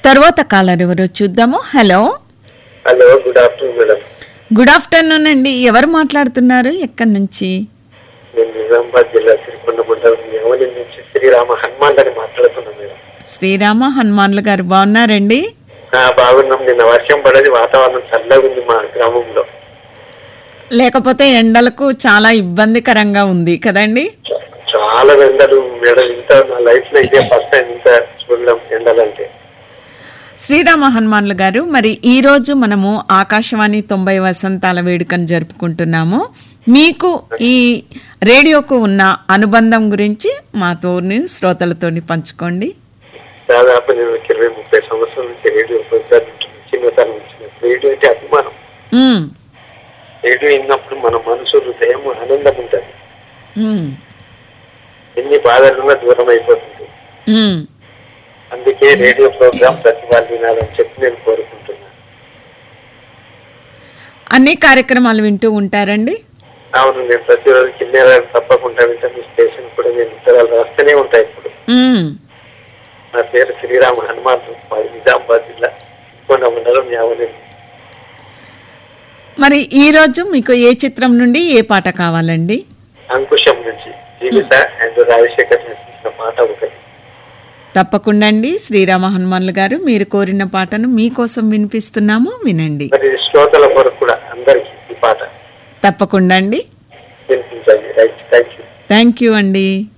తర్వాత కాలర్ ఎవరో చూద్దాము hello hello good afternoon madam good afternoon అండి ఎవరు మాట్లాడుతున్నారు ఎక్కడి నుంచి నేను నిజామాబాద్ జిల్లా సిరికొండ మండలం యవని నుంచి శ్రీరామ హనుమాన్ అని మాట్లాడుతున్నాను మేడం శ్రీరామ హనుమాన్లు గారు బాగున్నారండి ఆ, బాగున్నాం నిన్న వర్షం పడేది వాతావరణం చల్లగా ఉంది మా గ్రామంలో లేకపోతే ఎండలకు చాలా ఇబ్బందికరంగా ఉంది కదండి చ- చాలా ఎండలు మేడం ఇంత నా లైఫ్ లో ఇదే ఫస్ట్ టైం ఇంత చూడడం ఎండలంటే శ్రీరామ హనుమాన్లు గారు మరి ఈ రోజు మనము ఆకాశవాణి తొంభై వసంతాల వేడుకను జరుపుకుంటున్నాము మీకు ఈ రేడియోకు ఉన్న అనుబంధం గురించి మాతోని శ్రోతలతోని పంచుకోండి దాదాపు నేను ఒక ఇరవై ముప్పై సంవత్సరాల నుంచి రేడియో ప్రోగ్రామ్ వింటున్నాను. చిన్నతనం నుంచి రేడియో అంటే అభిమానం ఉమ్, రేడియో విన్నప్పుడు మన మనసు హృదయం ఆనందం ఉంటుంది ఉమ్, ఎన్ని బాధలున్నా దూరం అయిపోతుంది ఉమ్. అందుకే రేడియో ప్రోగ్రామ్ ప్రతి వాళ్ళు వినాలని చెప్పి నేను కోరుకుంటున్నాను అన్ని కార్యక్రమాలు వింటూ ఉంటారండి అవును నేను ప్రతిరోజు కిన్నెర తప్పకుండా వింటాను ఈ స్టేషన్ కూడా నేను ఉత్తరాలు రాస్తూనే ఉంటాయి ఇప్పుడు ఉమ్. నా పేరు శ్రీరామ హనుమాన్ మాది నిజామాబాద్ జిల్లా కొండ మండలం యావని మరి ఈ రోజు మీకు ఏ చిత్రం నుండి ఏ పాట కావాలండి అంకుశం నుంచి జీవిత అండ్ రాజశేఖర్ నటించిన పాట ఒకటి తప్పకుండా అండి శ్రీరామ హనుమాన్లు గారు మీరు కోరిన పాటను మీకోసం వినిపిస్తున్నాము వినండి మరి శ్రోతల కొరకు కూడా అందరికి ఈ పాట తప్పకుండా అండి వినిపించండి right thank you thank you అండి